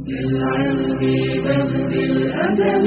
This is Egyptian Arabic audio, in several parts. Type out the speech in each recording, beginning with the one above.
بالعلم بل بالأدب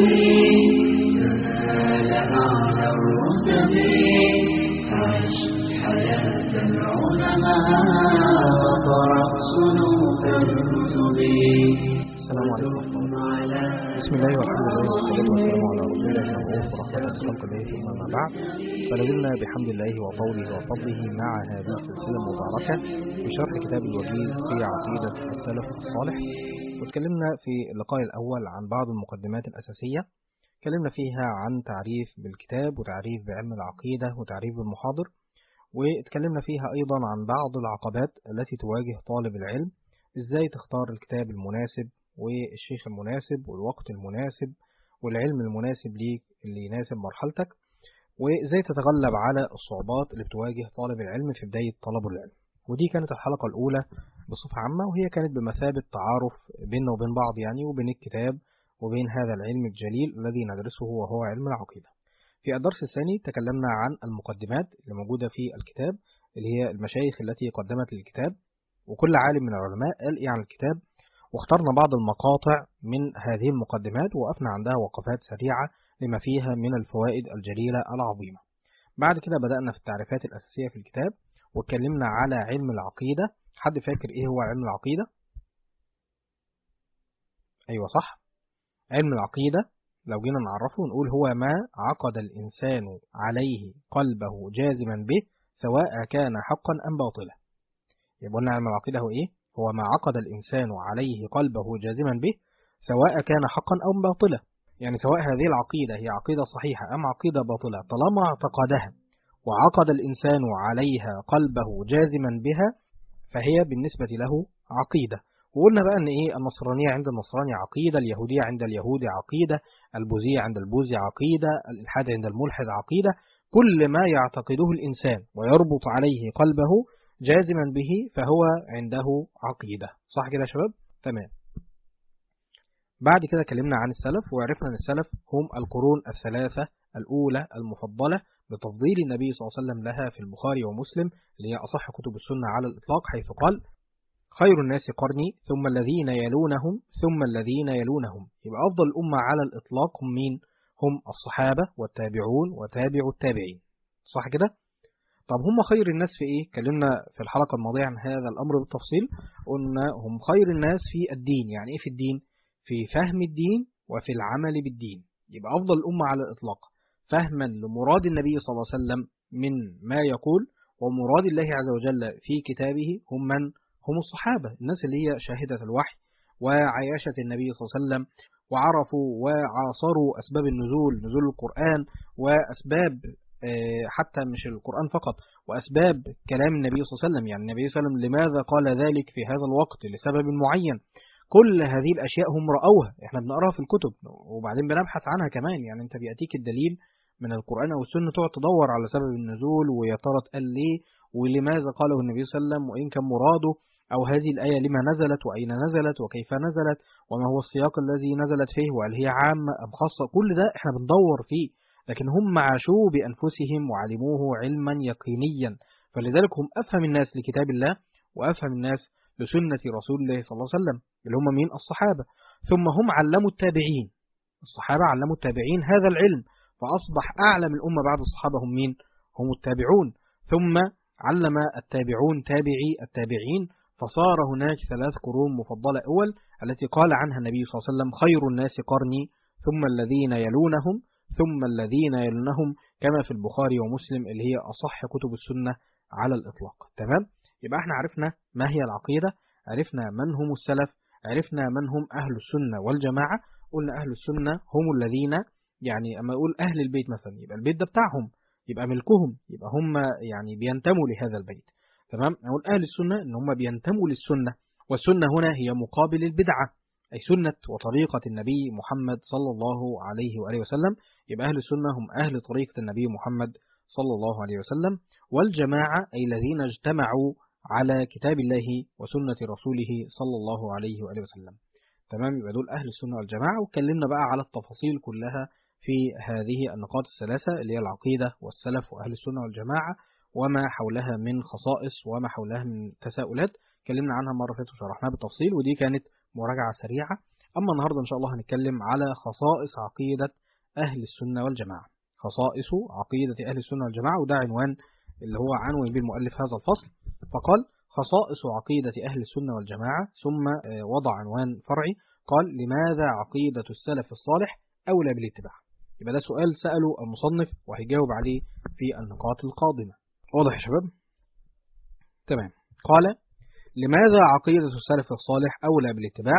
تنال أعلى الرتب عش حياة العلماء وقرأ صنوف الكتب السلام عليكم بسم الله والحمد لله والصلاة والسلام على رسول الله المبعوث ورحمة خلق الله ثم ما بعد فلازلنا بحمد الله وطوله وفضله مع هذه السلسلة المباركة بشرح كتاب الوجيز في عقيدة السلف الصالح وتكلمنا في اللقاء الأول عن بعض المقدمات الأساسية تكلمنا فيها عن تعريف بالكتاب وتعريف بعلم العقيدة وتعريف بالمحاضر واتكلمنا فيها أيضا عن بعض العقبات التي تواجه طالب العلم ازاي تختار الكتاب المناسب والشيخ المناسب والوقت المناسب والعلم المناسب ليك اللي يناسب مرحلتك وازاي تتغلب على الصعوبات اللي بتواجه طالب العلم في بداية طلبه العلم ودي كانت الحلقة الأولى بصفة عامة وهي كانت بمثابة تعارف بيننا وبين بعض يعني وبين الكتاب وبين هذا العلم الجليل الذي ندرسه وهو علم العقيدة في الدرس الثاني تكلمنا عن المقدمات اللي موجودة في الكتاب اللي هي المشايخ التي قدمت للكتاب وكل عالم من العلماء قال إيه عن الكتاب واخترنا بعض المقاطع من هذه المقدمات ووقفنا عندها وقفات سريعة لما فيها من الفوائد الجليلة العظيمة بعد كده بدأنا في التعريفات الأساسية في الكتاب واتكلمنا على علم العقيدة حد فاكر إيه هو علم العقيدة؟ أيوة صح علم العقيدة لو جينا نعرفه نقول هو ما عقد الإنسان عليه قلبه جازما به سواء كان حقا أم باطلا يبقى قلنا علم العقيدة هو إيه؟ هو ما عقد الإنسان عليه قلبه جازما به سواء كان حقا أو باطلا يعني سواء هذه العقيدة هي عقيدة صحيحة أم عقيدة باطلة طالما اعتقدها وعقد الإنسان عليها قلبه جازما بها فهي بالنسبة له عقيدة وقلنا بقى أن إيه النصرانية عند النصراني عقيدة اليهودية عند اليهود عقيدة البوذية عند البوذي عقيدة الإلحاد عند الملحد عقيدة كل ما يعتقده الإنسان ويربط عليه قلبه جازما به فهو عنده عقيدة صح كده يا شباب؟ تمام بعد كده كلمنا عن السلف وعرفنا أن السلف هم القرون الثلاثة الأولى المفضلة بتفضيل النبي صلى الله عليه وسلم لها في البخاري ومسلم اللي هي أصح كتب السنة على الإطلاق حيث قال خير الناس قرني ثم الذين يلونهم ثم الذين يلونهم يبقى أفضل الأمة على الإطلاق هم مين؟ هم الصحابة والتابعون وتابع التابعين صح كده؟ طب هم خير الناس في ايه كلمنا في الحلقة الماضية عن هذا الامر بالتفصيل قلنا هم خير الناس في الدين يعني ايه في الدين في فهم الدين وفي العمل بالدين يبقى افضل الامة على الاطلاق فهما لمراد النبي صلى الله عليه وسلم من ما يقول ومراد الله عز وجل في كتابه هم من هم الصحابة الناس اللي هي شاهدة الوحي وعياشة النبي صلى الله عليه وسلم وعرفوا وعاصروا أسباب النزول نزول القرآن وأسباب حتى مش القرآن فقط وأسباب كلام النبي صلى الله عليه وسلم يعني النبي صلى الله عليه وسلم لماذا قال ذلك في هذا الوقت لسبب معين كل هذه الأشياء هم رأوها احنا بنقراها في الكتب وبعدين بنبحث عنها كمان يعني انت بيأتيك الدليل من القرآن أو السنة تقعد تدور على سبب النزول ويا ترى اتقال ليه ولماذا قاله النبي صلى الله عليه وسلم وإن كان مراده أو هذه الآية لما نزلت وأين نزلت وكيف نزلت وما هو السياق الذي نزلت فيه وهل هي عامة أم خاصة كل ده احنا بندور فيه لكن هم عاشوه بأنفسهم وعلموه علما يقينيا فلذلك هم أفهم الناس لكتاب الله وأفهم الناس لسنة رسول الله صلى الله عليه وسلم اللي هم مين الصحابة ثم هم علموا التابعين الصحابة علموا التابعين هذا العلم فأصبح أعلم الأمة بعد الصحابة هم مين هم التابعون ثم علم التابعون تابعي التابعين فصار هناك ثلاث قرون مفضلة أول التي قال عنها النبي صلى الله عليه وسلم خير الناس قرني ثم الذين يلونهم ثم الذين يلونهم كما في البخاري ومسلم اللي هي أصح كتب السنة على الإطلاق تمام يبقى احنا عرفنا ما هي العقيدة عرفنا من هم السلف عرفنا من هم أهل السنة والجماعة قلنا أهل السنة هم الذين يعني أما أقول أهل البيت مثلا يبقى البيت ده بتاعهم يبقى ملكهم يبقى هم يعني بينتموا لهذا البيت تمام نقول أهل السنة إن هم بينتموا للسنة والسنة هنا هي مقابل البدعة أي سنة وطريقة النبي محمد صلى الله عليه وآله وسلم يبقى أهل السنة هم أهل طريقة النبي محمد صلى الله عليه وسلم والجماعة أي الذين اجتمعوا على كتاب الله وسنة رسوله صلى الله عليه وآله وسلم تمام يبقى دول أهل السنة والجماعة واتكلمنا بقى على التفاصيل كلها في هذه النقاط الثلاثة اللي هي العقيدة والسلف وأهل السنة والجماعة وما حولها من خصائص وما حولها من تساؤلات اتكلمنا عنها مرة فاتت وشرحناها بالتفصيل ودي كانت مراجعة سريعة أما النهاردة إن شاء الله هنتكلم على خصائص عقيدة أهل السنة والجماعة خصائص عقيدة أهل السنة والجماعة وده عنوان اللي هو عنوان بالمؤلف هذا الفصل فقال خصائص عقيدة أهل السنة والجماعة ثم وضع عنوان فرعي قال لماذا عقيدة السلف الصالح أولى بالاتباع يبقى ده سؤال سأله المصنف وهيجاوب عليه في النقاط القادمة واضح يا شباب تمام قال لماذا عقيدة السلف الصالح أولى بالاتباع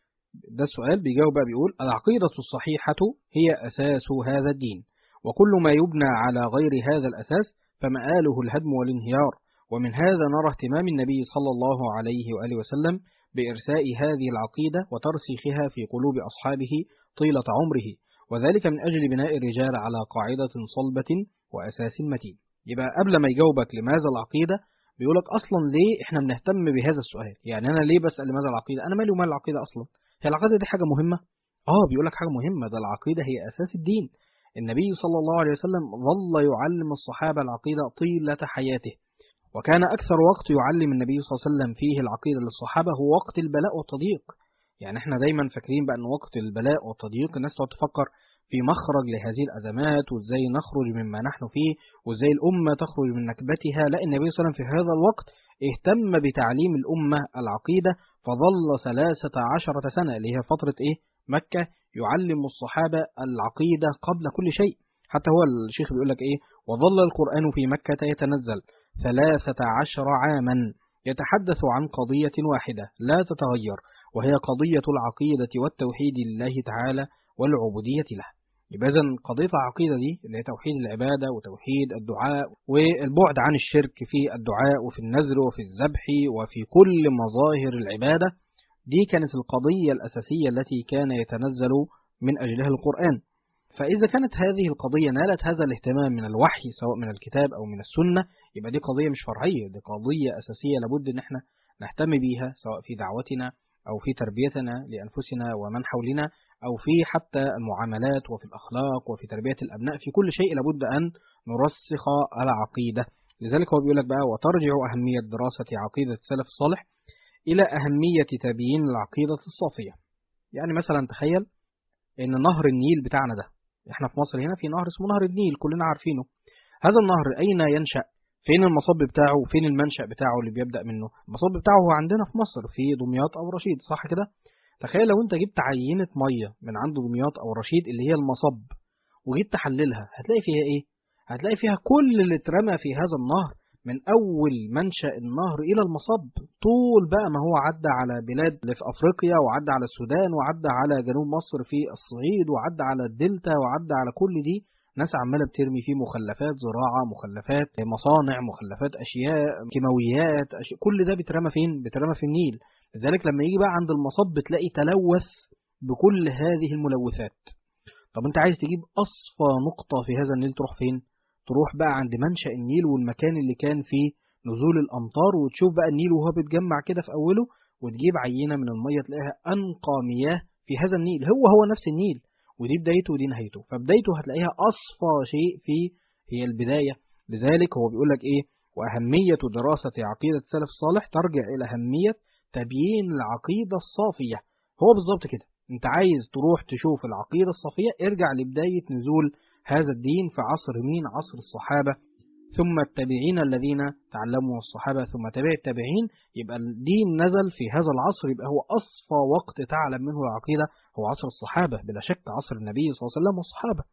ده السؤال بيجاوب بقى بيقول العقيدة الصحيحة هي أساس هذا الدين وكل ما يبنى على غير هذا الأساس فمآله الهدم والانهيار ومن هذا نرى اهتمام النبي صلى الله عليه وآله وسلم بإرساء هذه العقيدة وترسيخها في قلوب أصحابه طيلة عمره وذلك من أجل بناء الرجال على قاعدة صلبة وأساس متين يبقى قبل ما يجاوبك لماذا العقيدة بيقولك أصلا ليه إحنا بنهتم بهذا السؤال يعني أنا ليه بسأل لماذا العقيدة أنا مالي ومال العقيدة أصلا هي العقيدة دي حاجة مهمة آه بيقولك حاجة مهمة ده العقيدة هي أساس الدين النبي صلى الله عليه وسلم ظل يعلم الصحابة العقيدة طيلة حياته وكان أكثر وقت يعلم النبي صلى الله عليه وسلم فيه العقيدة للصحابة هو وقت البلاء والتضييق يعني احنا دايما فاكرين بقى ان وقت البلاء والتضييق الناس تقعد تفكر في مخرج لهذه الأزمات وازاي نخرج مما نحن فيه وازاي الأمة تخرج من نكبتها لا النبي صلى الله عليه وسلم في هذا الوقت اهتم بتعليم الأمة العقيدة فظل ثلاثة عشرة سنة اللي هي فترة ايه مكة يعلم الصحابة العقيدة قبل كل شيء حتى هو الشيخ بيقول لك ايه وظل القرآن في مكة يتنزل ثلاثة عشر عاما يتحدث عن قضية واحدة لا تتغير وهي قضية العقيدة والتوحيد لله تعالى والعبودية له يبقى إذا قضية العقيدة دي اللي هي توحيد العبادة وتوحيد الدعاء والبعد عن الشرك في الدعاء وفي النذر وفي الذبح وفي كل مظاهر العبادة دي كانت القضية الأساسية التي كان يتنزل من أجلها القرآن فإذا كانت هذه القضية نالت هذا الاهتمام من الوحي سواء من الكتاب أو من السنة يبقى دي قضية مش فرعية دي قضية أساسية لابد أن احنا نهتم بيها سواء في دعوتنا أو في تربيتنا لأنفسنا ومن حولنا أو في حتى المعاملات وفي الأخلاق وفي تربية الأبناء في كل شيء لابد أن نرسخ العقيدة لذلك هو بيقول لك بقى وترجع أهمية دراسة عقيدة السلف الصالح إلى أهمية تبيين العقيدة الصافية يعني مثلا تخيل إن نهر النيل بتاعنا ده احنا في مصر هنا في نهر اسمه نهر النيل كلنا عارفينه هذا النهر أين ينشأ فين المصب بتاعه وفين المنشأ بتاعه اللي بيبدأ منه المصب بتاعه هو عندنا في مصر في دمياط أو رشيد صح كده تخيل لو انت جبت عينة مية من عند دمياط أو رشيد اللي هي المصب وجيت تحللها هتلاقي فيها ايه هتلاقي فيها كل اللي اترمى في هذا النهر من أول منشأ النهر إلى المصب طول بقى ما هو عدى على بلاد اللي في أفريقيا وعدى على السودان وعدى على جنوب مصر في الصعيد وعدى على الدلتا وعدى على كل دي ناس عمالة بترمي فيه مخلفات زراعة مخلفات مصانع مخلفات أشياء كيماويات أشياء كل ده بيترمى فين؟ بيترمى في النيل لذلك لما يجي بقى عند المصب تلاقي تلوث بكل هذه الملوثات طب انت عايز تجيب أصفى نقطة في هذا النيل تروح فين؟ تروح بقى عند منشأ النيل والمكان اللي كان فيه نزول الأمطار وتشوف بقى النيل وهو بيتجمع كده في أوله وتجيب عينة من المية تلاقيها أنقى مياه في هذا النيل هو هو نفس النيل ودي بدايته ودي نهايته فبدايته هتلاقيها أصفى شيء في هي البداية لذلك هو بيقول لك إيه وأهمية دراسة عقيدة السلف الصالح ترجع إلى أهمية تبيين العقيدة الصافية هو بالظبط كده انت عايز تروح تشوف العقيدة الصافية ارجع لبداية نزول هذا الدين في عصر مين عصر الصحابة ثم التابعين الذين تعلموا الصحابة ثم تابع التابعين يبقى الدين نزل في هذا العصر يبقى هو أصفى وقت تعلم منه العقيدة هو عصر الصحابة بلا شك عصر النبي صلى الله عليه وسلم والصحابة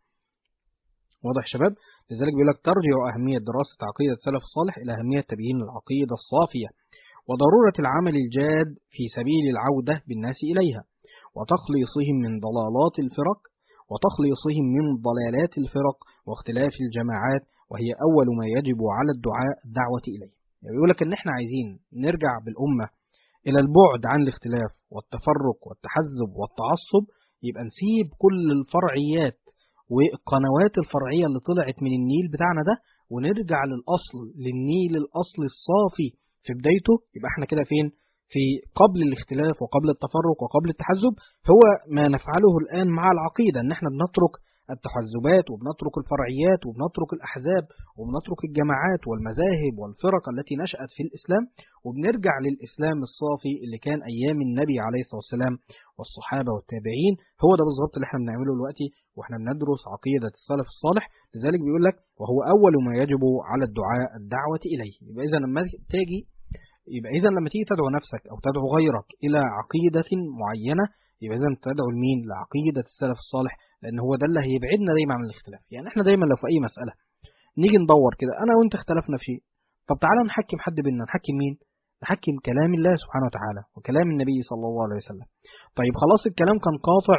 واضح شباب لذلك بيقول لك ترجع أهمية دراسة عقيدة السلف الصالح إلى أهمية تبيين العقيدة الصافية وضرورة العمل الجاد في سبيل العودة بالناس إليها وتخليصهم من ضلالات الفرق وتخليصهم من ضلالات الفرق واختلاف الجماعات وهي أول ما يجب على الدعاء الدعوة إليه يعني يقول لك إن إحنا عايزين نرجع بالأمة إلى البعد عن الاختلاف والتفرق والتحزب والتعصب يبقى نسيب كل الفرعيات والقنوات الفرعية اللي طلعت من النيل بتاعنا ده ونرجع للأصل للنيل الأصل الصافي في بدايته يبقى احنا كده فين في قبل الاختلاف وقبل التفرق وقبل التحزب هو ما نفعله الآن مع العقيدة ان احنا بنترك التحزبات وبنترك الفرعيات وبنترك الأحزاب وبنترك الجماعات والمذاهب والفرق التي نشأت في الإسلام وبنرجع للإسلام الصافي اللي كان أيام النبي عليه الصلاة والسلام والصحابة والتابعين هو ده بالظبط اللي احنا بنعمله دلوقتي واحنا بندرس عقيدة السلف الصالح لذلك بيقول لك وهو أول ما يجب على الدعاء الدعوة إليه يبقى إذا لما تيجي يبقى إذا لما تيجي تدعو نفسك أو تدعو غيرك إلى عقيدة معينة يبقى إذا تدعو لمين لعقيدة السلف الصالح لأن هو ده اللي هيبعدنا دايما عن الاختلاف يعني إحنا دايما لو في أي مسألة نيجي ندور كده أنا وأنت اختلفنا في شيء طب تعالى نحكم حد بينا نحكم مين نحكم كلام الله سبحانه وتعالى وكلام النبي صلى الله عليه وسلم طيب خلاص الكلام كان قاطع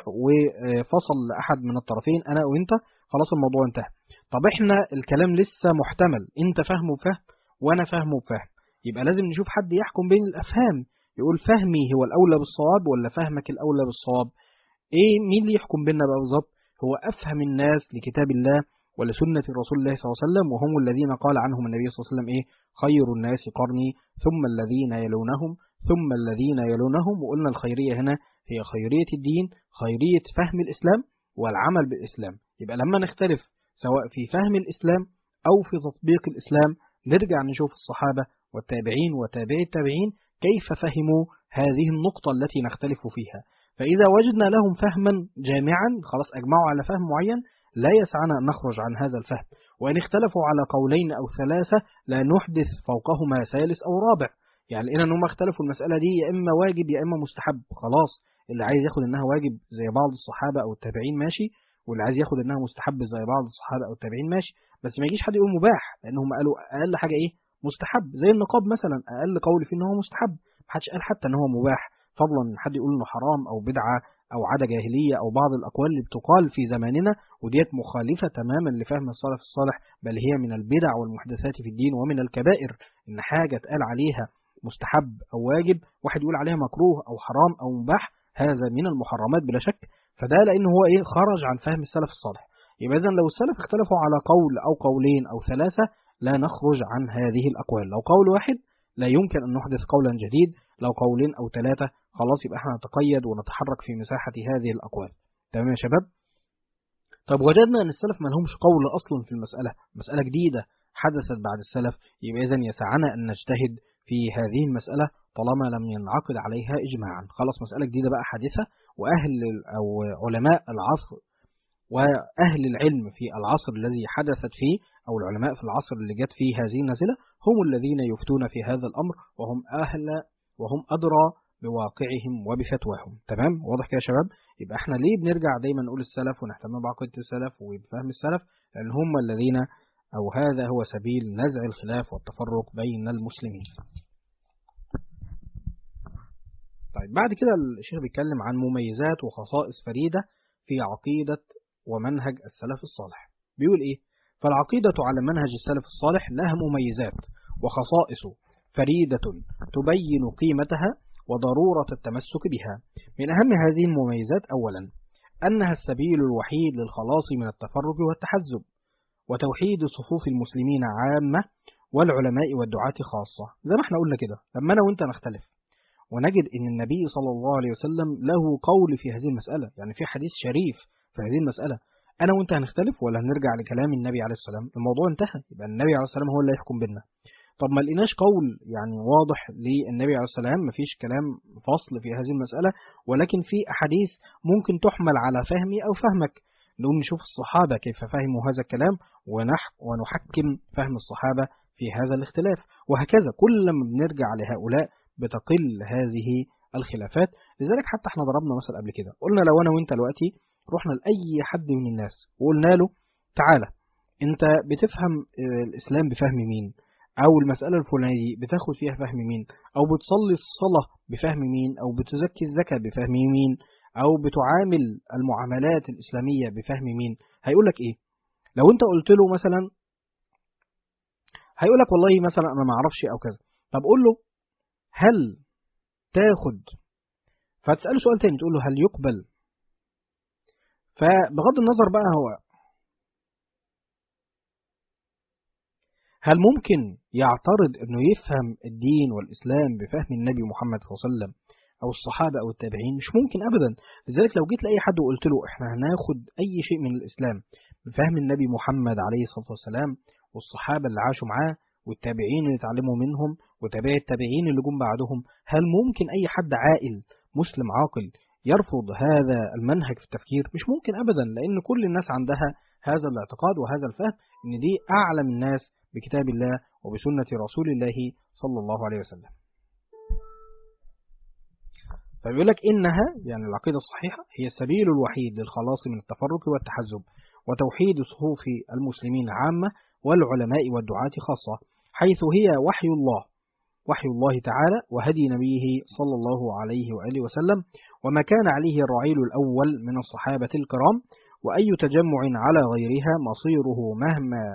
وفصل لأحد من الطرفين أنا وأنت خلاص الموضوع انتهى طب احنا الكلام لسه محتمل انت فاهمه بفهم وانا فاهمه بفهم يبقى لازم نشوف حد يحكم بين الافهام يقول فهمي هو الاولى بالصواب ولا فهمك الاولى بالصواب ايه مين اللي يحكم بينا بقى بالظبط هو افهم الناس لكتاب الله ولسنة رسول الله صلى الله عليه وسلم وهم الذين قال عنهم النبي صلى الله عليه وسلم ايه خير الناس قرني ثم الذين يلونهم ثم الذين يلونهم وقلنا الخيرية هنا هي خيرية الدين خيرية فهم الإسلام والعمل بالإسلام يبقى لما نختلف سواء في فهم الإسلام أو في تطبيق الإسلام نرجع نشوف الصحابة والتابعين وتابعي التابعين كيف فهموا هذه النقطة التي نختلف فيها فإذا وجدنا لهم فهما جامعا خلاص أجمعوا على فهم معين لا يسعنا أن نخرج عن هذا الفهم وإن اختلفوا على قولين أو ثلاثة لا نحدث فوقهما ثالث أو رابع يعني لقينا أنهم اختلفوا المسألة دي يا إما واجب يا إما مستحب خلاص اللي عايز ياخد إنها واجب زي بعض الصحابة أو التابعين ماشي واللي عايز ياخد إنها مستحب زي بعض الصحابة أو التابعين ماشي بس ما يجيش حد يقول مباح لأنهم قالوا أقل حاجة إيه مستحب زي النقاب مثلا أقل قول فيه إن هو مستحب محدش قال حتى إن هو مباح فضلا من حد يقول إنه حرام أو بدعة أو عادة جاهلية أو بعض الأقوال اللي بتقال في زماننا وديت مخالفة تماما لفهم السلف الصالح بل هي من البدع والمحدثات في الدين ومن الكبائر إن حاجة تقال عليها مستحب أو واجب واحد يقول عليها مكروه أو حرام أو مباح هذا من المحرمات بلا شك فده لأنه هو إيه خرج عن فهم السلف الصالح يبقى إذن لو السلف اختلفوا على قول أو قولين أو ثلاثة لا نخرج عن هذه الأقوال لو قول واحد لا يمكن أن نحدث قولا جديد لو قولين أو ثلاثة خلاص يبقى احنا نتقيد ونتحرك في مساحة هذه الأقوال تمام يا شباب طب وجدنا أن السلف ما لهمش قول أصلا في المسألة مسألة جديدة حدثت بعد السلف يبقى إذن يسعنا أن نجتهد في هذه المسألة طالما لم ينعقد عليها إجماعا خلاص مسألة جديدة بقى حادثة وأهل أو علماء العصر وأهل العلم في العصر الذي حدثت فيه أو العلماء في العصر اللي جت فيه هذه النازلة هم الذين يفتون في هذا الأمر وهم أهل وهم أدرى بواقعهم وبفتواهم تمام واضح كده يا شباب يبقى احنا ليه بنرجع دايما نقول السلف ونهتم بعقيدة السلف وبفهم السلف لأن هم الذين أو هذا هو سبيل نزع الخلاف والتفرق بين المسلمين طيب بعد كده الشيخ بيتكلم عن مميزات وخصائص فريدة في عقيدة ومنهج السلف الصالح بيقول ايه فالعقيدة على منهج السلف الصالح لها مميزات وخصائص فريدة تبين قيمتها وضرورة التمسك بها من أهم هذه المميزات أولا أنها السبيل الوحيد للخلاص من التفرق والتحزب وتوحيد صفوف المسلمين عامة والعلماء والدعاة خاصة زي ما احنا قلنا كده لما أنا وانت نختلف ونجد أن النبي صلى الله عليه وسلم له قول في هذه المسألة يعني في حديث شريف في هذه المسألة أنا وانت هنختلف ولا هنرجع لكلام النبي عليه السلام الموضوع انتهى يبقى النبي عليه السلام هو اللي يحكم بيننا طب ما لقيناش قول يعني واضح للنبي عليه السلام مفيش كلام فصل في هذه المسألة ولكن في أحاديث ممكن تحمل على فهمي أو فهمك نقوم نشوف الصحابة كيف فهموا هذا الكلام ونحكم فهم الصحابة في هذا الاختلاف وهكذا كل ما بنرجع لهؤلاء بتقل هذه الخلافات لذلك حتى احنا ضربنا مثل قبل كده قلنا لو أنا وانت دلوقتي رحنا لأي حد من الناس وقلنا له تعالى انت بتفهم الإسلام بفهم مين أو المسألة الفلانية دي بتاخد فيها فهم مين أو بتصلي الصلاة بفهم مين أو بتزكي الزكاة بفهم مين أو بتعامل المعاملات الإسلامية بفهم مين هيقول لك إيه لو أنت قلت له مثلا هيقول لك والله مثلا أنا ما أعرفش أو كذا طب قول له هل تاخد فتسأله سؤال تاني تقول له هل يقبل فبغض النظر بقى هو هل ممكن يعترض انه يفهم الدين والاسلام بفهم النبي محمد صلى الله عليه وسلم أو الصحابة أو التابعين مش ممكن أبدا لذلك لو جيت لأي حد وقلت له إحنا هناخد أي شيء من الإسلام من فهم النبي محمد عليه الصلاة والسلام والصحابة اللي عاشوا معاه والتابعين اللي اتعلموا منهم وتابعي التابعين اللي جم بعدهم هل ممكن أي حد عاقل مسلم عاقل يرفض هذا المنهج في التفكير مش ممكن أبدا لأن كل الناس عندها هذا الاعتقاد وهذا الفهم ان دي أعلم الناس بكتاب الله وبسنة رسول الله صلى الله عليه وسلم فبيقول لك إنها يعني العقيدة الصحيحة هي السبيل الوحيد للخلاص من التفرق والتحزب وتوحيد صفوف المسلمين عامة والعلماء والدعاة خاصة حيث هي وحي الله وحي الله تعالى وهدي نبيه صلى الله عليه وآله وسلم وما كان عليه الرعيل الأول من الصحابة الكرام وأي تجمع على غيرها مصيره مهما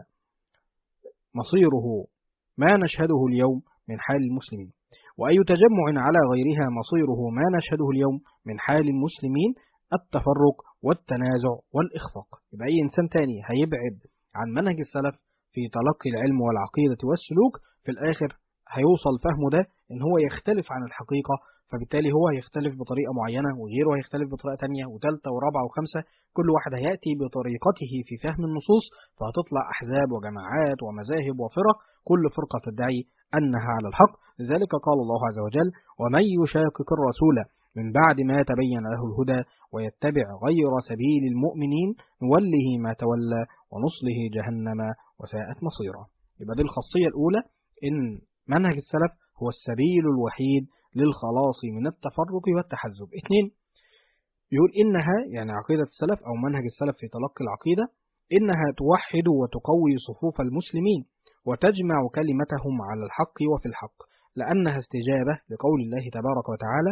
مصيره ما نشهده اليوم من حال المسلمين وأي تجمع على غيرها مصيره ما نشهده اليوم من حال المسلمين التفرق والتنازع والإخفاق يبقى أي إنسان تاني هيبعد عن منهج السلف في تلقي العلم والعقيدة والسلوك في الآخر هيوصل فهمه ده إن هو يختلف عن الحقيقة فبالتالي هو هيختلف بطريقة معينة وغيره هيختلف بطريقة تانية وثالثة ورابعة وخمسة كل واحد هيأتي بطريقته في فهم النصوص فهتطلع أحزاب وجماعات ومذاهب وفرق كل فرقة تدعي أنها على الحق لذلك قال الله عز وجل ومن يشاقق الرسول من بعد ما تبين له الهدى ويتبع غير سبيل المؤمنين نوله ما تولى ونصله جهنم وساءت مصيرا يبقى دي الخاصية الأولى إن منهج السلف هو السبيل الوحيد للخلاص من التفرق والتحزب اثنين يقول إنها يعني عقيدة السلف أو منهج السلف في تلقي العقيدة إنها توحد وتقوي صفوف المسلمين وتجمع كلمتهم على الحق وفي الحق لأنها استجابة لقول الله تبارك وتعالى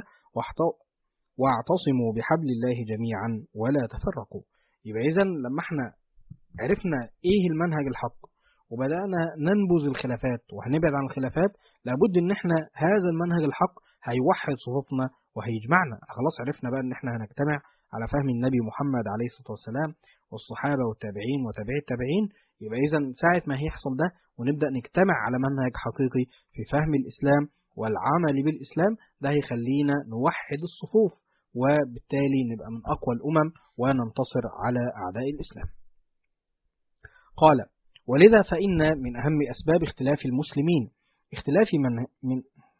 واعتصموا بحبل الله جميعا ولا تفرقوا يبقى إذا لما احنا عرفنا إيه المنهج الحق وبدأنا ننبذ الخلافات وهنبعد عن الخلافات لابد ان احنا هذا المنهج الحق هيوحد صفوفنا وهيجمعنا خلاص عرفنا بقى ان احنا هنجتمع على فهم النبي محمد عليه الصلاة والسلام والصحابة والتابعين وتابعي التابعين يبقى إذا ساعة ما هيحصل ده ونبدأ نجتمع على منهج حقيقي في فهم الإسلام والعمل بالإسلام ده هيخلينا نوحد الصفوف وبالتالي نبقى من أقوى الأمم وننتصر على أعداء الإسلام قال ولذا فإن من أهم أسباب اختلاف المسلمين اختلاف من, من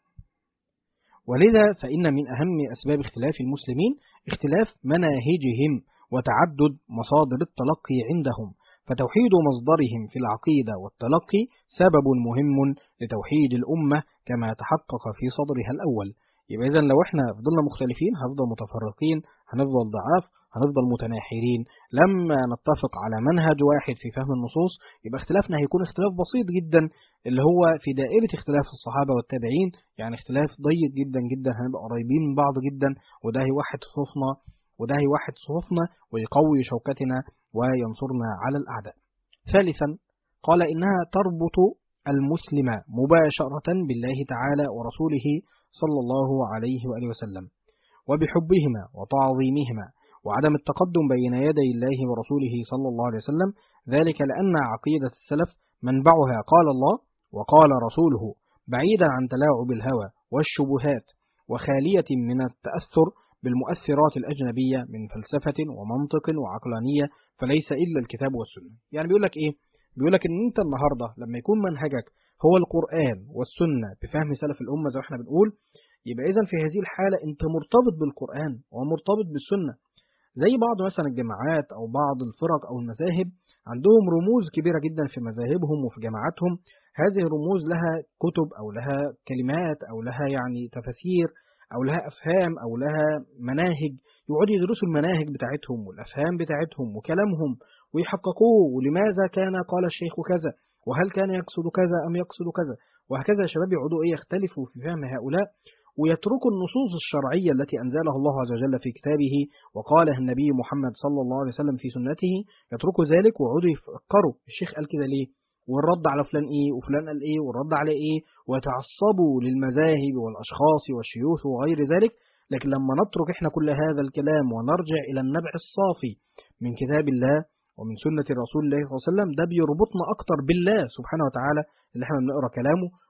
ولذا فإن من أهم أسباب اختلاف المسلمين اختلاف مناهجهم وتعدد مصادر التلقي عندهم فتوحيد مصدرهم في العقيدة والتلقي سبب مهم لتوحيد الأمة كما تحقق في صدرها الأول يبقى إذن لو احنا فضلنا مختلفين هنفضل متفرقين هنفضل ضعاف هنفضل متناحرين لما نتفق على منهج واحد في فهم النصوص يبقى اختلافنا هيكون اختلاف بسيط جدا اللي هو في دائرة اختلاف الصحابة والتابعين يعني اختلاف ضيق جدا جدا هنبقى قريبين من بعض جدا وده هيوحد صفوفنا وده هيوحد صفوفنا ويقوي شوكتنا وينصرنا على الأعداء ثالثا قال إنها تربط المسلم مباشرة بالله تعالى ورسوله صلى الله عليه وآله وسلم وبحبهما وتعظيمهما وعدم التقدم بين يدي الله ورسوله صلى الله عليه وسلم ذلك لأن عقيدة السلف منبعها قال الله وقال رسوله بعيدا عن تلاعب الهوى والشبهات وخالية من التأثر بالمؤثرات الأجنبية من فلسفة ومنطق وعقلانية فليس إلا الكتاب والسنة يعني بيقول لك إيه؟ بيقول لك إن أنت النهاردة لما يكون منهجك هو القرآن والسنة بفهم سلف الأمة زي ما احنا بنقول يبقى إذا في هذه الحالة أنت مرتبط بالقرآن ومرتبط بالسنة زي بعض مثلا الجماعات أو بعض الفرق أو المذاهب عندهم رموز كبيرة جدا في مذاهبهم وفي جماعاتهم هذه الرموز لها كتب أو لها كلمات أو لها يعني تفاسير أو لها أفهام أو لها مناهج يقعدوا يدرسوا المناهج بتاعتهم والأفهام بتاعتهم وكلامهم ويحققوه ولماذا كان قال الشيخ كذا وهل كان يقصد كذا أم يقصد كذا وهكذا يا شباب يقعدوا إيه يختلفوا في فهم هؤلاء ويتركوا النصوص الشرعية التي أنزلها الله عز وجل في كتابه وقالها النبي محمد صلى الله عليه وسلم في سنته يتركوا ذلك ويقعدوا يفكروا الشيخ قال كده ليه والرد على فلان ايه وفلان قال ايه والرد على ايه ويتعصبوا للمذاهب والاشخاص والشيوخ وغير ذلك لكن لما نترك احنا كل هذا الكلام ونرجع الى النبع الصافي من كتاب الله ومن سنة رسول الله صلى الله عليه وسلم ده بيربطنا أكتر بالله سبحانه وتعالى اللي احنا بنقرأ كلامه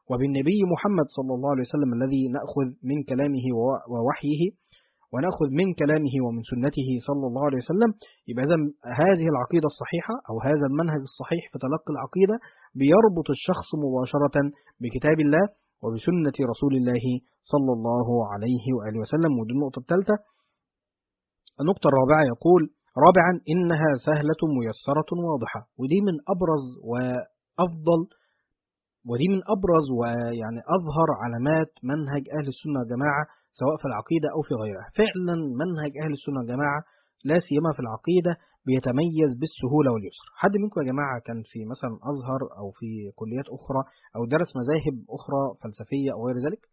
وبالنبي محمد صلى الله عليه وسلم الذي نأخذ من كلامه ووحيه ونأخذ من كلامه ومن سنته صلى الله عليه وسلم يبقى إذا هذه العقيدة الصحيحة أو هذا المنهج الصحيح في تلقي العقيدة بيربط الشخص مباشرة بكتاب الله وبسنة رسول الله صلى الله عليه وآله وسلم ودي النقطة الثالثة النقطة الرابعة يقول رابعا إنها سهلة ميسرة واضحة ودي من أبرز وأفضل ودي من أبرز ويعني أظهر علامات منهج أهل السنة والجماعة سواء في العقيدة أو في غيرها فعلا منهج أهل السنة والجماعة لا سيما في العقيدة بيتميز بالسهولة واليسر حد منكم يا جماعة كان في مثلا أزهر أو في كليات أخرى أو درس مذاهب أخرى فلسفية أو غير ذلك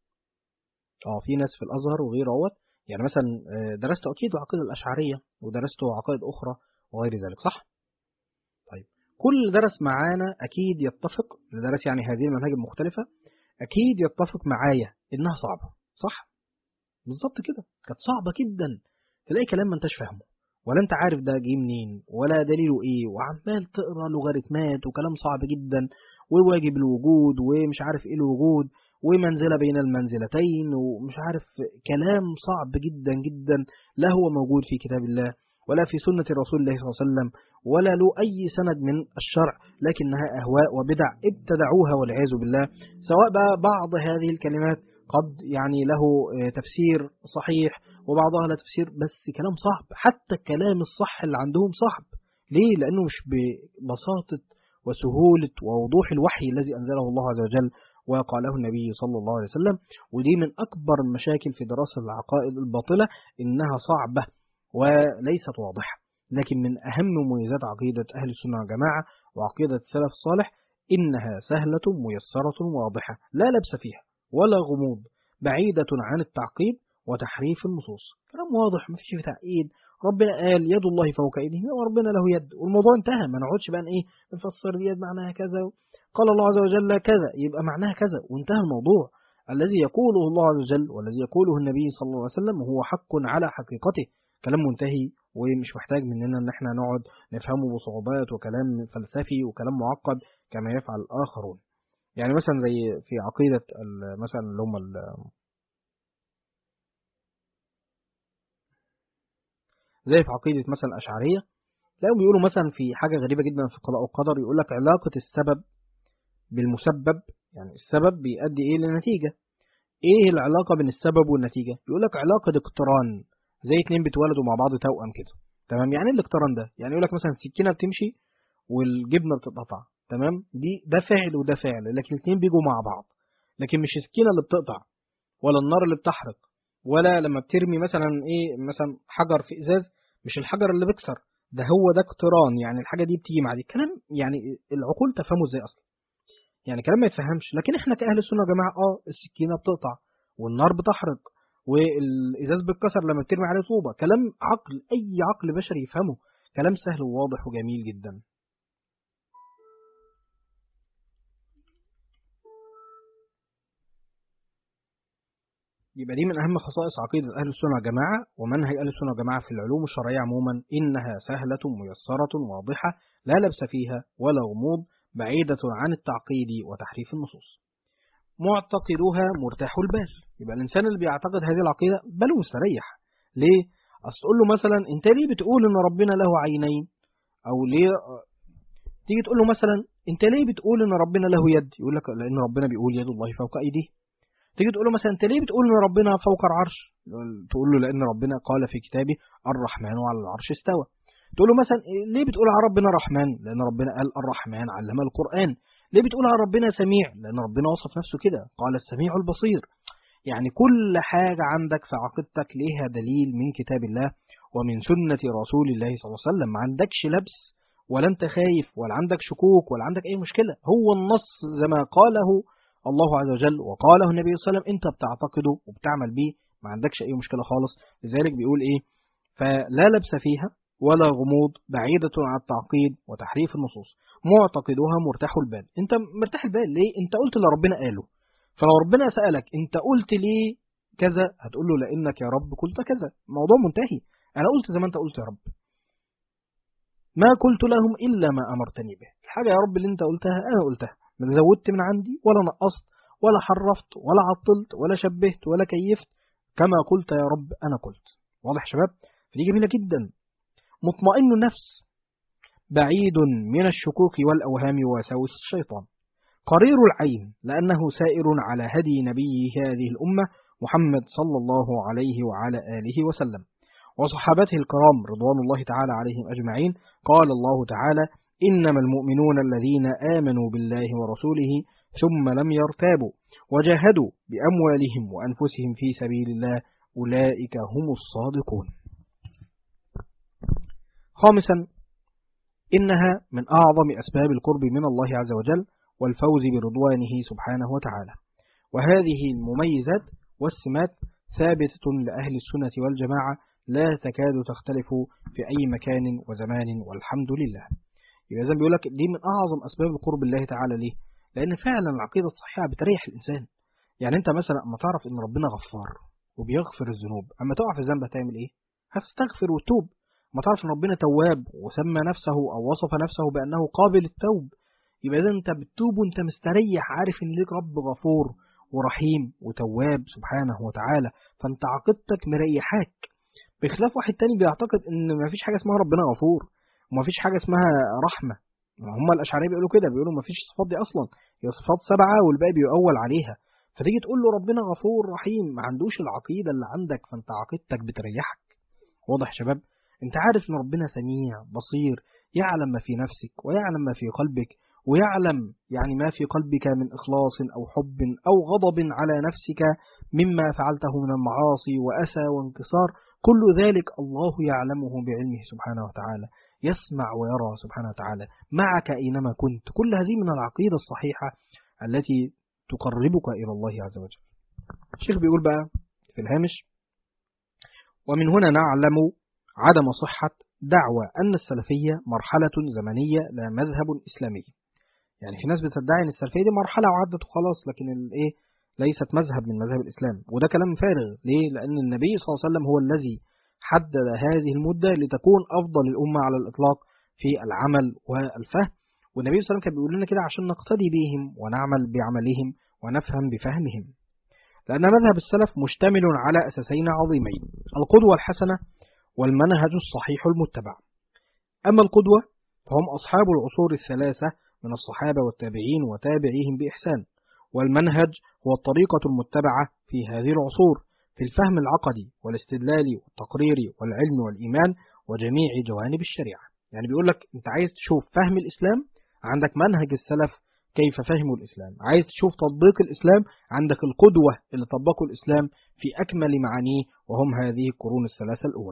اه في ناس في الأزهر وغير اهوت يعني مثلا درست أكيد العقيدة الأشعرية ودرست عقائد أخرى وغير ذلك صح؟ طيب كل درس معانا أكيد يتفق درس يعني هذه المناهج المختلفة أكيد يتفق معايا إنها صعبة صح؟ بالظبط كده كانت صعبة جدا تلاقي كلام ما انتش فاهمه ولا انت عارف ده جه منين ولا دليله ايه وعمال تقرا لوغاريتمات وكلام صعب جدا وواجب الوجود ومش عارف ايه الوجود ومنزلة بين المنزلتين ومش عارف كلام صعب جدا جدا لا هو موجود في كتاب الله ولا في سنة رسول الله صلى الله عليه وسلم ولا له أي سند من الشرع لكنها أهواء وبدع ابتدعوها والعياذ بالله سواء بقى بعض هذه الكلمات قد يعني له تفسير صحيح وبعضها لا تفسير بس كلام صعب حتى الكلام الصح اللي عندهم صعب ليه؟ لأنه مش ببساطة وسهولة ووضوح الوحي الذي أنزله الله عز وجل وقاله النبي صلى الله عليه وسلم ودي من أكبر المشاكل في دراسة العقائد الباطلة إنها صعبة وليست واضحة لكن من أهم مميزات عقيدة أهل السنة والجماعة وعقيدة السلف الصالح إنها سهلة ميسرة واضحة لا لبس فيها ولا غموض بعيدة عن التعقيد وتحريف النصوص كلام واضح ما فيش في تعقيد ربنا قال يد الله فوق ايديهم وربنا له يد والموضوع انتهى ما نقعدش بقى ايه نفسر دي معناها كذا قال الله عز وجل كذا يبقى معناها كذا وانتهى الموضوع الذي يقوله الله عز وجل والذي يقوله النبي صلى الله عليه وسلم هو حق على حقيقته كلام منتهي ومش محتاج مننا ان احنا نقعد نفهمه بصعوبات وكلام فلسفي وكلام معقد كما يفعل الاخرون يعني مثلا زي في عقيدة مثلا اللي هم زي في عقيدة مثلا الأشعرية تلاقيهم بيقولوا مثلا في حاجة غريبة جدا في القضاء والقدر يقول لك علاقة السبب بالمسبب يعني السبب بيؤدي ايه للنتيجة ايه العلاقة بين السبب والنتيجة يقول لك علاقة اقتران زي اتنين بيتولدوا مع بعض توأم كده تمام يعني ايه الاقتران ده يعني يقول لك مثلا السكينة بتمشي والجبنة بتتقطع تمام دي ده فعل وده فعل لكن الاثنين بيجوا مع بعض لكن مش السكينه اللي بتقطع ولا النار اللي بتحرق ولا لما بترمي مثلا ايه مثلا حجر في ازاز مش الحجر اللي بيكسر ده هو ده اقتران يعني الحاجه دي بتيجي مع دي كلام يعني العقول تفهمه ازاي اصلا يعني كلام ما يتفهمش لكن احنا كاهل السنه يا جماعه اه السكينه بتقطع والنار بتحرق والازاز بيتكسر لما بترمي عليه طوبه كلام عقل اي عقل بشري يفهمه كلام سهل وواضح وجميل جدا يبقى دي من أهم خصائص عقيدة أهل السنة والجماعة ومنهج أهل السنة والجماعة في العلوم الشرعية عموما إنها سهلة ميسرة واضحة لا لبس فيها ولا غموض بعيدة عن التعقيد وتحريف النصوص معتقدها مرتاح البال يبقى الإنسان اللي بيعتقد هذه العقيدة باله مستريح ليه؟ أصل تقول له مثلا أنت ليه بتقول إن ربنا له عينين أو ليه تيجي تقول له مثلا أنت ليه بتقول إن ربنا له يد يقول لك لأن ربنا بيقول يد الله فوق أيديه تيجي تقول له مثلا انت ليه بتقول ان ربنا فوق العرش تقول له لان ربنا قال في كتابه الرحمن على العرش استوى تقول له مثلا ليه بتقول على ربنا رحمن لان ربنا قال الرحمن علم القرآن ليه بتقول على ربنا سميع لان ربنا وصف نفسه كده قال السميع البصير يعني كل حاجة عندك في عقيدتك ليها دليل من كتاب الله ومن سنة رسول الله صلى الله عليه وسلم ما عندكش لبس ولا انت خايف ولا عندك شكوك ولا عندك اي مشكلة هو النص زي ما قاله الله عز وجل وقاله النبي صلى الله عليه وسلم انت بتعتقده وبتعمل بيه ما عندكش اي مشكلة خالص لذلك بيقول ايه فلا لبس فيها ولا غموض بعيدة عن التعقيد وتحريف النصوص معتقدها مرتاح البال انت مرتاح البال ليه انت قلت اللي ربنا قاله فلو ربنا سألك انت قلت ليه كذا هتقول له لانك يا رب قلت كذا موضوع منتهي انا قلت زي ما انت قلت يا رب ما قلت لهم الا ما امرتني به الحاجة يا رب اللي انت قلتها انا قلتها ما زودت من عندي ولا نقصت ولا حرفت ولا عطلت ولا شبهت ولا كيفت كما قلت يا رب أنا قلت واضح يا شباب فدي جميلة جدا مطمئن النفس بعيد من الشكوك والأوهام ووساوس الشيطان قرير العين لأنه سائر على هدي نبي هذه الأمة محمد صلى الله عليه وعلى آله وسلم وصحابته الكرام رضوان الله تعالى عليهم أجمعين قال الله تعالى إنما المؤمنون الذين آمنوا بالله ورسوله ثم لم يرتابوا وجاهدوا بأموالهم وأنفسهم في سبيل الله أولئك هم الصادقون خامسا إنها من أعظم أسباب القرب من الله عز وجل والفوز برضوانه سبحانه وتعالى وهذه المميزات والسمات ثابتة لأهل السنة والجماعة لا تكاد تختلف في أي مكان وزمان والحمد لله يبقى زي بيقول لك دي من أعظم أسباب القرب الله تعالى ليه لأن فعلا العقيدة الصحيحة بتريح الإنسان يعني أنت مثلا أما تعرف إن ربنا غفار وبيغفر الذنوب أما تقع في الذنب هتعمل إيه هتستغفر وتوب ما تعرف ان ربنا تواب وسمى نفسه او وصف نفسه بانه قابل التوب يبقى اذا انت بتتوب وانت مستريح عارف ان ليك رب غفور ورحيم وتواب سبحانه وتعالى فانت عقيدتك مريحاك بخلاف واحد تاني بيعتقد ان ما فيش حاجه اسمها ربنا غفور وما فيش حاجه اسمها رحمه هم الاشعريه بيقولوا كده بيقولوا ما فيش الصفات دي اصلا هي صفات سبعه والباقي بيؤول عليها فتيجي تقول له ربنا غفور رحيم ما عندوش العقيده اللي عندك فانت عقيدتك بتريحك واضح شباب انت عارف ان ربنا سميع بصير يعلم ما في نفسك ويعلم ما في قلبك ويعلم يعني ما في قلبك من إخلاص أو حب أو غضب على نفسك مما فعلته من المعاصي وأسى وانكسار كل ذلك الله يعلمه بعلمه سبحانه وتعالى يسمع ويرى سبحانه وتعالى معك أينما كنت كل هذه من العقيدة الصحيحة التي تقربك إلى الله عز وجل الشيخ بيقول بقى في الهامش ومن هنا نعلم عدم صحة دعوى أن السلفية مرحلة زمنية لا مذهب إسلامي يعني في ناس بتدعي أن السلفية دي مرحلة وعدت وخلاص لكن الإيه ليست مذهب من مذهب الإسلام وده كلام فارغ ليه؟ لأن النبي صلى الله عليه وسلم هو الذي حدد هذه المدة لتكون أفضل الأمة على الإطلاق في العمل والفهم والنبي صلى الله عليه وسلم كان بيقول لنا كده عشان نقتدي بهم ونعمل بعملهم ونفهم بفهمهم لأن مذهب السلف مشتمل على أساسين عظيمين القدوة الحسنة والمنهج الصحيح المتبع أما القدوة فهم أصحاب العصور الثلاثة من الصحابة والتابعين وتابعيهم بإحسان والمنهج هو الطريقة المتبعة في هذه العصور في الفهم العقدي والاستدلال والتقرير والعلم والإيمان وجميع جوانب الشريعة يعني بيقول لك أنت عايز تشوف فهم الإسلام عندك منهج السلف كيف فهموا الإسلام عايز تشوف تطبيق الإسلام عندك القدوة اللي طبقوا الإسلام في أكمل معانيه وهم هذه القرون الثلاثة الأول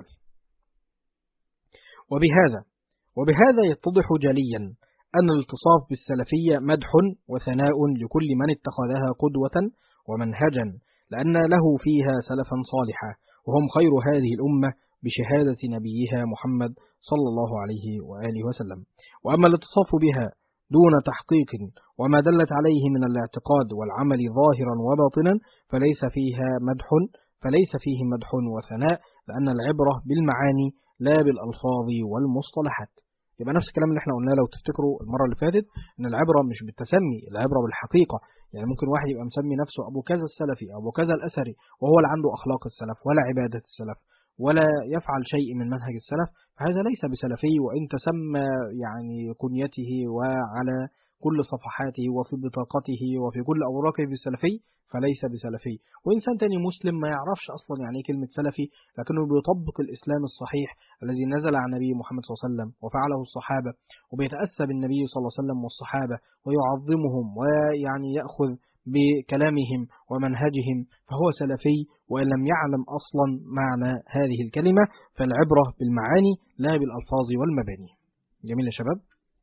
وبهذا وبهذا يتضح جليا أن الاتصاف بالسلفية مدح وثناء لكل من اتخذها قدوة ومنهجا لأن له فيها سلفا صالحا وهم خير هذه الأمة بشهادة نبيها محمد صلى الله عليه وآله وسلم وأما الاتصاف بها دون تحقيق وما دلت عليه من الاعتقاد والعمل ظاهرا وباطنا فليس فيها مدح فليس فيه مدح وثناء لأن العبرة بالمعاني لا بالألفاظ والمصطلحات يبقى نفس الكلام اللي احنا قلناه لو تفتكروا المرة اللي فاتت ان العبرة مش بالتسمي العبرة بالحقيقة يعني ممكن واحد يبقى مسمي نفسه أبو كذا السلفي أبو كذا الأثري وهو اللي عنده أخلاق السلف ولا عبادة السلف ولا يفعل شيء من منهج السلف فهذا ليس بسلفي وإن تسمى يعني كنيته وعلى كل صفحاته وفي بطاقته وفي كل أوراقه بالسلفي فليس بسلفي وإنسان تاني مسلم ما يعرفش أصلا يعني كلمة سلفي لكنه بيطبق الإسلام الصحيح الذي نزل عن النبي محمد صلى الله عليه وسلم وفعله الصحابة وبيتأسى بالنبي صلى الله عليه وسلم والصحابة ويعظمهم ويعني يأخذ بكلامهم ومنهجهم فهو سلفي وإن لم يعلم أصلا معنى هذه الكلمة فالعبرة بالمعاني لا بالألفاظ والمباني جميل يا شباب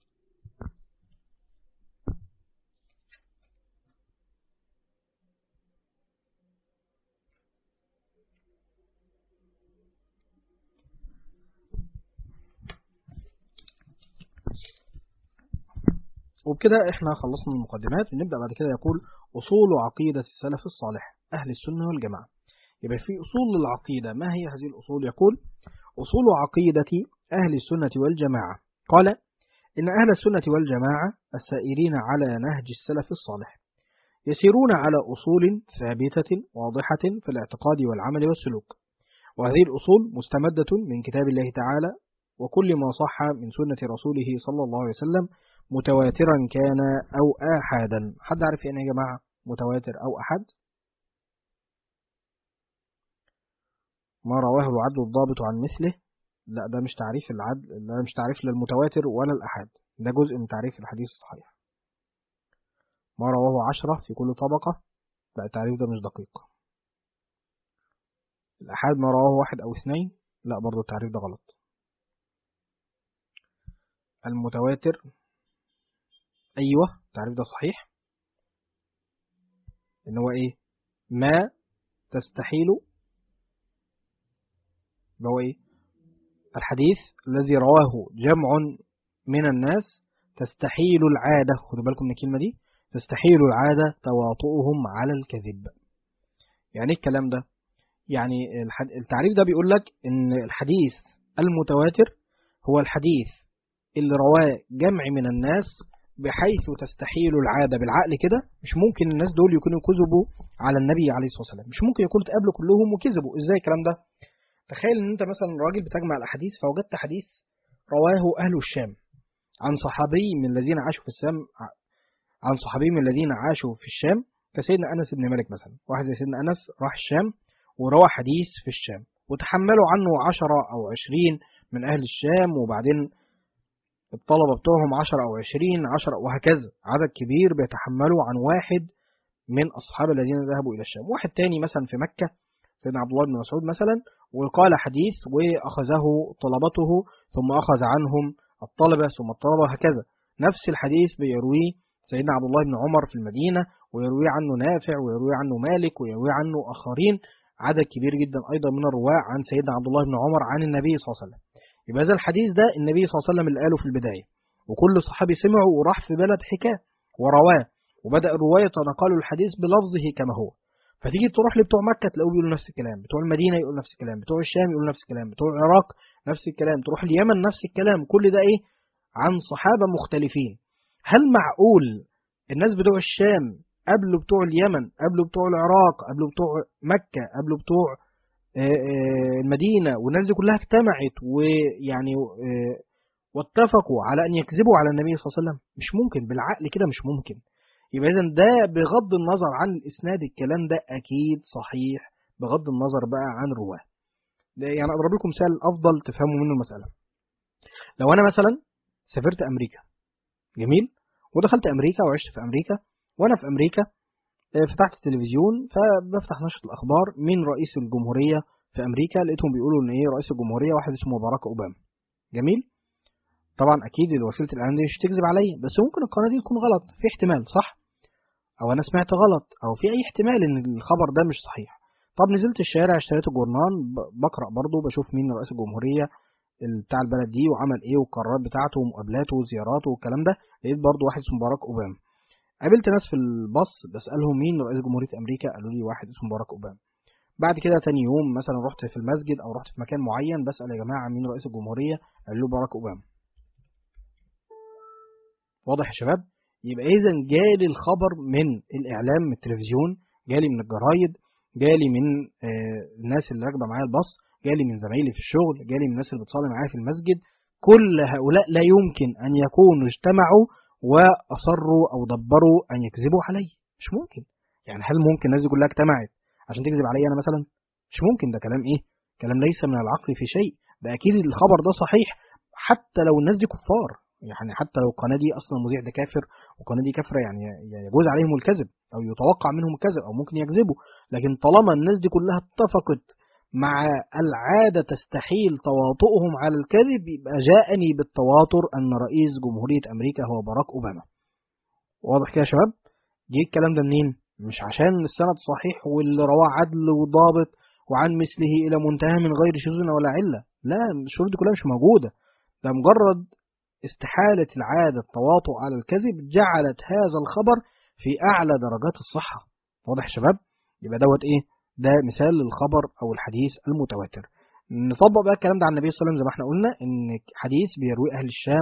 وبكده احنا خلصنا المقدمات ونبدأ بعد كده يقول أصول عقيدة السلف الصالح أهل السنة والجماعة يبقى في أصول للعقيدة ما هي هذه الأصول يقول أصول عقيدة أهل السنة والجماعة قال إن أهل السنة والجماعة السائرين على نهج السلف الصالح يسيرون على أصول ثابتة واضحة في الاعتقاد والعمل والسلوك وهذه الأصول مستمدة من كتاب الله تعالى وكل ما صح من سنة رسوله صلى الله عليه وسلم متواترا كان أو آحادا حد عارف يعني يا جماعة متواتر أو أحد ما رواه العدل الضابط عن مثله لا ده مش تعريف العدل ده مش تعريف للمتواتر ولا الأحد ده جزء من تعريف الحديث الصحيح ما رواه عشرة في كل طبقة لا التعريف ده مش دقيق الأحاد ما رواه واحد أو اثنين لا برضو التعريف ده غلط المتواتر أيوة التعريف ده صحيح إن هو إيه ما تستحيل هو إيه الحديث الذي رواه جمع من الناس تستحيل العادة خدوا بالكم من الكلمة دي تستحيل العادة تواطؤهم على الكذب يعني ايه الكلام ده يعني التعريف ده بيقول لك ان الحديث المتواتر هو الحديث اللي رواه جمع من الناس بحيث تستحيل العادة بالعقل كده مش ممكن الناس دول يكونوا كذبوا على النبي عليه الصلاة والسلام مش ممكن يكونوا تقابلوا كلهم وكذبوا ازاي الكلام ده تخيل ان انت مثلا راجل بتجمع الاحاديث فوجدت حديث رواه اهل الشام عن صحابي من الذين عاشوا في الشام عن صحابي من الذين عاشوا في الشام كسيدنا انس بن مالك مثلا واحد زي سيدنا انس راح الشام وروى حديث في الشام وتحملوا عنه عشرة أو عشرين من أهل الشام وبعدين الطلبة بتوعهم عشرة أو عشرين عشرة وهكذا عدد كبير بيتحملوا عن واحد من أصحاب الذين ذهبوا إلى الشام واحد تاني مثلا في مكة سيدنا عبد الله بن مسعود مثلا وقال حديث وأخذه طلبته ثم أخذ عنهم الطلبة ثم الطلبة هكذا نفس الحديث بيرويه سيدنا عبد الله بن عمر في المدينة ويروي عنه نافع ويروي عنه مالك ويروي عنه آخرين عدد كبير جدا أيضا من الرواة عن سيدنا عبد الله بن عمر عن النبي صلى الله عليه وسلم يبقى هذا الحديث ده النبي صلى الله عليه وسلم اللي قاله في البداية وكل صحابي سمعوا وراح في بلد حكاه ورواه وبدأ الرواية تنقلوا الحديث بلفظه كما هو فتيجي تروح لبتوع مكة تلاقوا بيقولوا نفس الكلام بتوع المدينة يقولوا نفس الكلام بتوع الشام يقولوا نفس الكلام بتوع العراق نفس الكلام تروح اليمن نفس الكلام كل ده ايه عن صحابة مختلفين هل معقول الناس بتوع الشام قبل بتوع اليمن قبل بتوع العراق قبل بتوع مكة قبل بتوع المدينة والناس دي كلها اجتمعت ويعني واتفقوا على أن يكذبوا على النبي صلى الله عليه وسلم مش ممكن بالعقل كده مش ممكن يبقى إذا ده بغض النظر عن الإسناد الكلام ده أكيد صحيح بغض النظر بقى عن رواه يعني أضرب لكم مثال أفضل تفهموا منه المسألة لو أنا مثلا سافرت أمريكا جميل ودخلت أمريكا وعشت في أمريكا وأنا في أمريكا فتحت التلفزيون فبفتح نشرة الأخبار من رئيس الجمهورية في أمريكا لقيتهم بيقولوا إن إيه رئيس الجمهورية واحد اسمه باراك أوباما جميل طبعا أكيد وسيلة الإعلام دي مش تكذب عليا بس ممكن القناة دي تكون غلط في احتمال صح أو أنا سمعت غلط أو في أي احتمال إن الخبر ده مش صحيح طب نزلت الشارع اشتريت الجورنان بقرأ برضه بشوف مين رئيس الجمهورية بتاع البلد دي وعمل ايه والقرارات بتاعته ومقابلاته وزياراته والكلام ده لقيت برضه واحد اسمه باراك اوباما قابلت ناس في الباص بسالهم مين رئيس جمهوريه امريكا قالوا لي واحد اسمه باراك اوباما بعد كده تاني يوم مثلا رحت في المسجد او رحت في مكان معين بسال يا جماعه مين رئيس الجمهوريه قالوا له باراك اوباما واضح يا شباب يبقى اذا جالي الخبر من الاعلام من التلفزيون جالي من الجرايد جالي من آه الناس اللي راكبه معايا الباص جالي من زمايلي في الشغل جالي من الناس اللي بتصلي معايا في المسجد كل هؤلاء لا يمكن أن يكونوا اجتمعوا وأصروا أو دبروا أن يكذبوا علي مش ممكن يعني هل ممكن الناس دي كلها اجتمعت عشان تكذب علي أنا مثلا مش ممكن ده كلام إيه كلام ليس من العقل في شيء ده أكيد الخبر ده صحيح حتى لو الناس دي كفار يعني حتى لو القناة دي أصلا المذيع ده كافر والقناة دي كافرة يعني يجوز عليهم الكذب أو يتوقع منهم الكذب أو ممكن يكذبوا لكن طالما الناس دي كلها اتفقت مع العادة تستحيل تواطؤهم على الكذب يبقى جاءني بالتواتر أن رئيس جمهورية أمريكا هو باراك أوباما واضح كده يا شباب جه الكلام ده منين مش عشان السند صحيح واللي رواه عدل وضابط وعن مثله إلى منتهى من غير شذوذ ولا علة لا الشروط دي كلها مش موجودة ده مجرد استحالة العادة التواطؤ على الكذب جعلت هذا الخبر في أعلى درجات الصحة واضح يا شباب يبقى دوت إيه ده مثال للخبر أو الحديث المتواتر نطبق بقى الكلام ده على النبي صلى الله عليه وسلم زي ما احنا قلنا ان حديث بيروي اهل الشام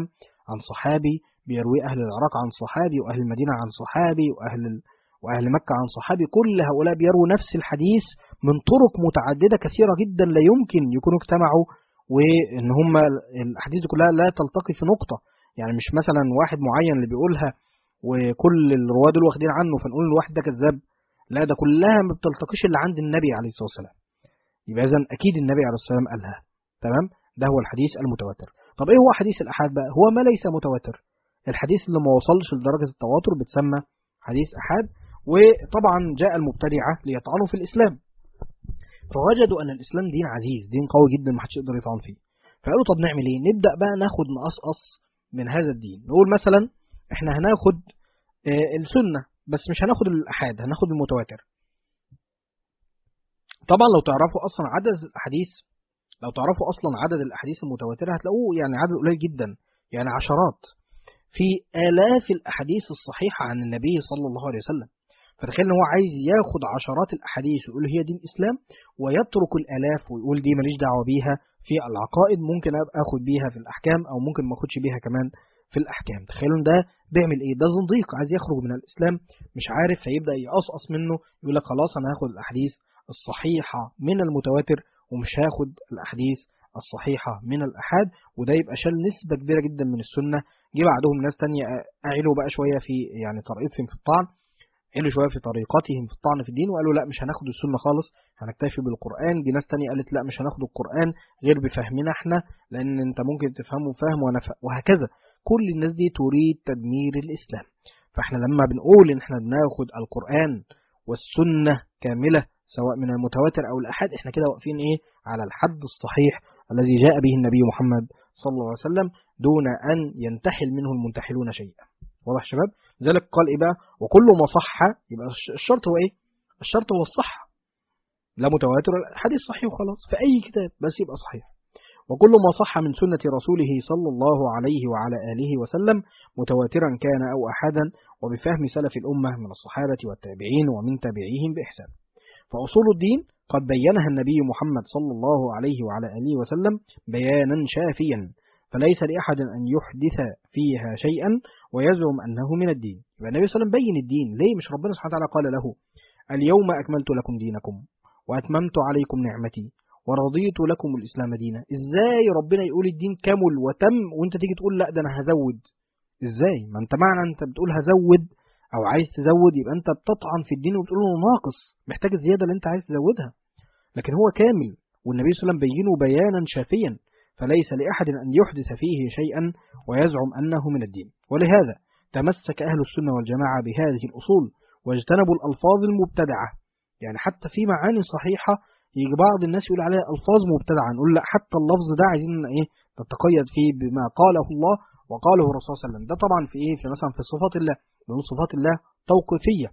عن صحابي بيروي أهل العراق عن صحابي وأهل المدينة عن صحابي وأهل ال... وأهل مكة عن صحابي كل هؤلاء بيروا نفس الحديث من طرق متعددة كثيرة جدا لا يمكن يكونوا اجتمعوا وإن هم الأحاديث دي كلها لا تلتقي في نقطة يعني مش مثلا واحد معين اللي بيقولها وكل الرواد دول واخدين عنه فنقول الواحد ده كذاب لا ده كلها ما بتلتقيش اللي عند النبي عليه الصلاة والسلام يبقى إذا أكيد النبي عليه الصلاة والسلام قالها تمام ده هو الحديث المتواتر طب إيه هو حديث الأحاد بقى هو ما ليس متواتر الحديث اللي ما وصلش لدرجة التواتر بتسمى حديث أحاد وطبعا جاء المبتدعة ليطعنوا في الإسلام فوجدوا أن الإسلام دين عزيز دين قوي جدا ما حدش يقدر يطعن فيه فقالوا طب نعمل إيه نبدأ بقى ناخد نقصقص من هذا الدين نقول مثلا إحنا هناخد السنة بس مش هناخد الأحاد هناخد المتواتر طبعا لو تعرفوا أصلا عدد الأحاديث لو تعرفوا أصلا عدد الأحاديث المتواترة هتلاقوه يعني عدد قليل جدا يعني عشرات في آلاف الأحاديث الصحيحة عن النبي صلى الله عليه وسلم فتخيل ان هو عايز ياخد عشرات الأحاديث ويقول هي دين الإسلام ويترك الآلاف ويقول دي ماليش دعوة بيها في العقائد ممكن أبقى أخد بيها في الأحكام أو ممكن ما أخدش بيها كمان في الأحكام تخيلوا ده بيعمل إيه ده زنديق عايز يخرج من الإسلام مش عارف فيبدأ يقصقص منه يقول لك خلاص أنا هاخد الأحاديث الصحيحة من المتواتر ومش هاخد الأحاديث الصحيحة من الأحاد وده يبقى شال نسبة كبيرة جدا من السنة جه بعدهم ناس تانية أعلوا بقى شوية في يعني طريقتهم في الطعن علوا شوية في طريقتهم في الطعن في الدين وقالوا لا مش هناخد السنة خالص هنكتفي بالقرآن دي ناس تانية قالت لا مش هناخد القرآن غير بفهمنا احنا لأن انت ممكن تفهمه فهم وانا وهكذا كل الناس دي تريد تدمير الإسلام فاحنا لما بنقول ان احنا بناخد القرآن والسنة كاملة سواء من المتواتر أو الأحد احنا كده واقفين ايه على الحد الصحيح الذي جاء به النبي محمد صلى الله عليه وسلم دون أن ينتحل منه المنتحلون شيئا واضح شباب ذلك قال إيه بقى وكل ما صح يبقى الشرط هو إيه الشرط هو الصح لا متواتر حديث صحيح وخلاص في أي كتاب بس يبقى صحيح وكل ما صح من سنة رسوله صلى الله عليه وعلى آله وسلم متواترا كان أو أحدا وبفهم سلف الأمة من الصحابة والتابعين ومن تابعيهم بإحسان فأصول الدين قد بينها النبي محمد صلى الله عليه وعلى آله وسلم بيانا شافيا فليس لأحد أن يحدث فيها شيئا ويزعم أنه من الدين يبقى النبي صلى الله عليه وسلم بين الدين ليه مش ربنا سبحانه وتعالى قال له اليوم أكملت لكم دينكم وأتممت عليكم نعمتي ورضيت لكم الإسلام دينا إزاي ربنا يقول الدين كمل وتم وانت تيجي تقول لا ده أنا هزود إزاي ما انت معنى انت بتقول هزود أو عايز تزود يبقى انت بتطعن في الدين وبتقول له ناقص محتاج الزيادة اللي انت عايز تزودها لكن هو كامل والنبي صلى الله عليه وسلم بينه بيانا شافيا فليس لأحد أن يحدث فيه شيئا ويزعم أنه من الدين ولهذا تمسك أهل السنة والجماعة بهذه الأصول واجتنبوا الألفاظ المبتدعة يعني حتى في معاني صحيحة يجي بعض الناس يقول عليها ألفاظ مبتدعة نقول لا حتى اللفظ ده عايزين إيه تتقيد فيه بما قاله الله وقاله الرسول صلى الله عليه وسلم ده طبعا في إيه في مثلا في صفات الله بنقول صفات الله توقيفية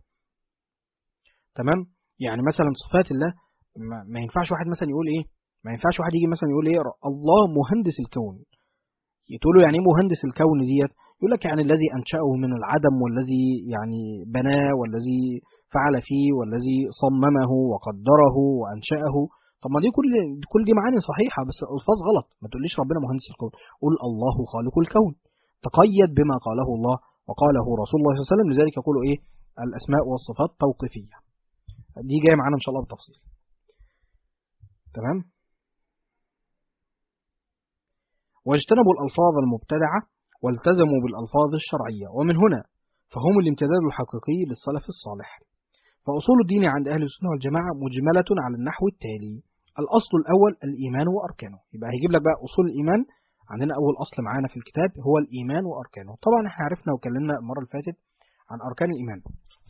تمام يعني مثلا صفات الله ما, ما ينفعش واحد مثلا يقول إيه ما ينفعش واحد يجي مثلا يقول ايه الله مهندس الكون تقول له يعني ايه مهندس الكون ديت يقول لك يعني الذي انشأه من العدم والذي يعني بناه والذي فعل فيه والذي صممه وقدره وانشأه طب ما دي كل كل دي معاني صحيحه بس الفاظ غلط ما تقوليش ربنا مهندس الكون قول الله خالق الكون تقيد بما قاله الله وقاله رسول الله صلى الله عليه وسلم لذلك يقولوا ايه الاسماء والصفات توقيفيه دي جايه معانا ان شاء الله بالتفصيل تمام واجتنبوا الألفاظ المبتدعة والتزموا بالألفاظ الشرعية ومن هنا فهم الامتداد الحقيقي للسلف الصالح فأصول الدين عند أهل السنة والجماعة مجملة على النحو التالي الأصل الأول الإيمان وأركانه يبقى هيجيب لك بقى أصول الإيمان عندنا أول أصل معانا في الكتاب هو الإيمان وأركانه طبعا احنا عرفنا وكلمنا المرة اللي فاتت عن أركان الإيمان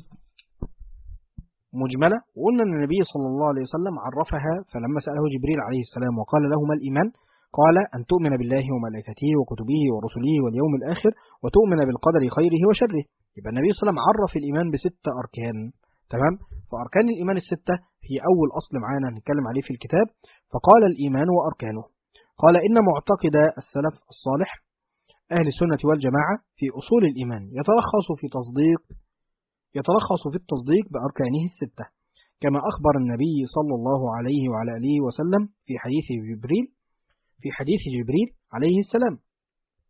مجملة وقلنا أن النبي صلى الله عليه وسلم عرفها فلما سأله جبريل عليه السلام وقال له ما الإيمان قال أن تؤمن بالله وملائكته وكتبه ورسله واليوم الآخر وتؤمن بالقدر خيره وشره يبقى النبي صلى الله عليه وسلم عرف الإيمان بست أركان تمام فأركان الإيمان الستة هي أول أصل معانا نتكلم عليه في الكتاب فقال الإيمان وأركانه قال إن معتقد السلف الصالح أهل السنة والجماعة في أصول الإيمان يتلخص في تصديق يتلخص في التصديق بأركانه الستة كما أخبر النبي صلى الله عليه وعلى آله وسلم في حديث جبريل في حديث جبريل عليه السلام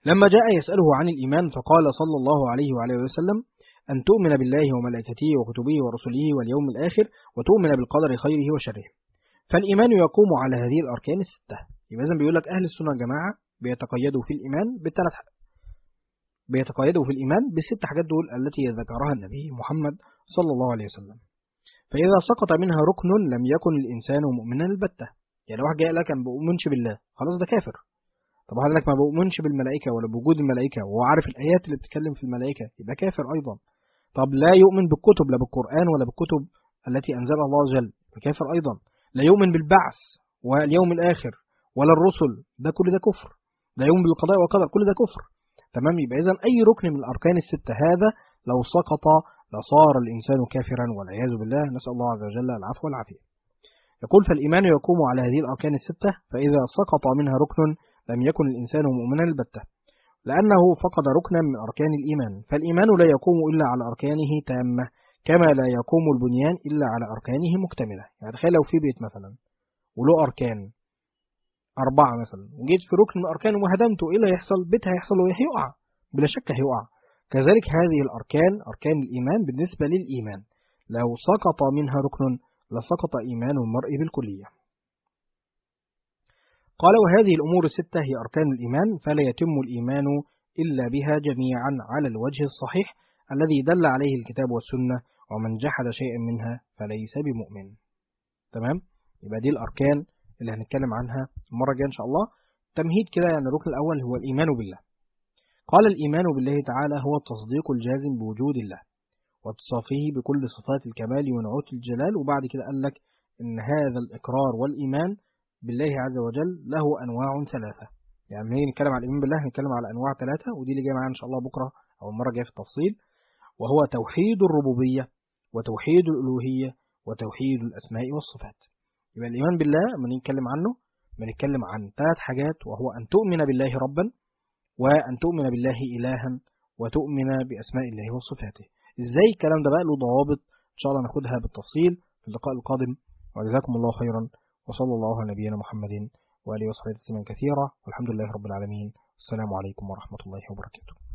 لما جاء يسأله عن الإيمان فقال صلى الله عليه وعليه وسلم أن تؤمن بالله وملائكته وكتبه ورسله واليوم الآخر وتؤمن بالقدر خيره وشره فالإيمان يقوم على هذه الأركان الستة يبقى إذن بيقول لك أهل السنة يا جماعة بيتقيدوا في الإيمان بالثلاث بيتقيدوا في الإيمان بالست حاجات دول التي ذكرها النبي محمد صلى الله عليه وسلم فإذا سقط منها ركن لم يكن الإنسان مؤمنا البتة يعني واحد جاء لك ما بؤمنش بالله خلاص ده كافر طب قال لك ما بؤمنش بالملائكة ولا بوجود الملائكة وهو عارف الآيات اللي بتتكلم في الملائكة يبقى كافر أيضا طب لا يؤمن بالكتب لا بالقرآن ولا بالكتب التي أنزلها الله عز وجل كافر أيضا لا يؤمن بالبعث واليوم الآخر ولا الرسل ده كل ده كفر لا يؤمن بالقضاء والقدر كل ده كفر تمام يبقى إذا أي ركن من الأركان الستة هذا لو سقط لصار الإنسان كافرا والعياذ بالله نسأل الله عز وجل العفو والعافية يقول فالإيمان يقوم على هذه الأركان الستة فإذا سقط منها ركن لم يكن الإنسان مؤمنا البتة لأنه فقد ركنا من أركان الإيمان فالإيمان لا يقوم إلا على أركانه تامة كما لا يقوم البنيان إلا على أركانه مكتملة يعني تخيل لو في بيت مثلا وله أركان أربعة مثلا وجيت في ركن من أركانه وهدمته إيه اللي هيحصل بيت هيحصل له هيقع بلا شك هيقع كذلك هذه الأركان أركان الإيمان بالنسبة للإيمان لو سقط منها ركن لسقط إيمان المرء بالكلية قال وهذه الأمور الستة هي أركان الإيمان فلا يتم الإيمان إلا بها جميعا على الوجه الصحيح الذي دل عليه الكتاب والسنة ومن جحد شيئا منها فليس بمؤمن تمام يبقى دي الأركان اللي هنتكلم عنها المرة الجاية إن شاء الله تمهيد كده يعني الركن الأول هو الإيمان بالله قال الإيمان بالله تعالى هو التصديق الجازم بوجود الله واتصافه بكل صفات الكمال ونعوت الجلال وبعد كده قال لك إن هذا الإقرار والإيمان بالله عز وجل له أنواع ثلاثة يعني لما نيجي نتكلم على الإيمان بالله هنتكلم على أنواع ثلاثة ودي اللي جايه معانا إن شاء الله بكرة أو المرة الجاية في التفصيل وهو توحيد الربوبية وتوحيد الألوهية وتوحيد الأسماء والصفات يبقى الإيمان بالله لما نتكلم عنه بنتكلم عن ثلاث حاجات وهو أن تؤمن بالله ربا وأن تؤمن بالله إلها وتؤمن بأسماء الله وصفاته إزاي الكلام ده بقى له ضوابط إن شاء الله ناخدها بالتفصيل في اللقاء القادم وجزاكم الله خيرا وصلى الله على نبينا محمد وآله وصحبه تسليما كثيرا والحمد لله رب العالمين السلام عليكم ورحمة الله وبركاته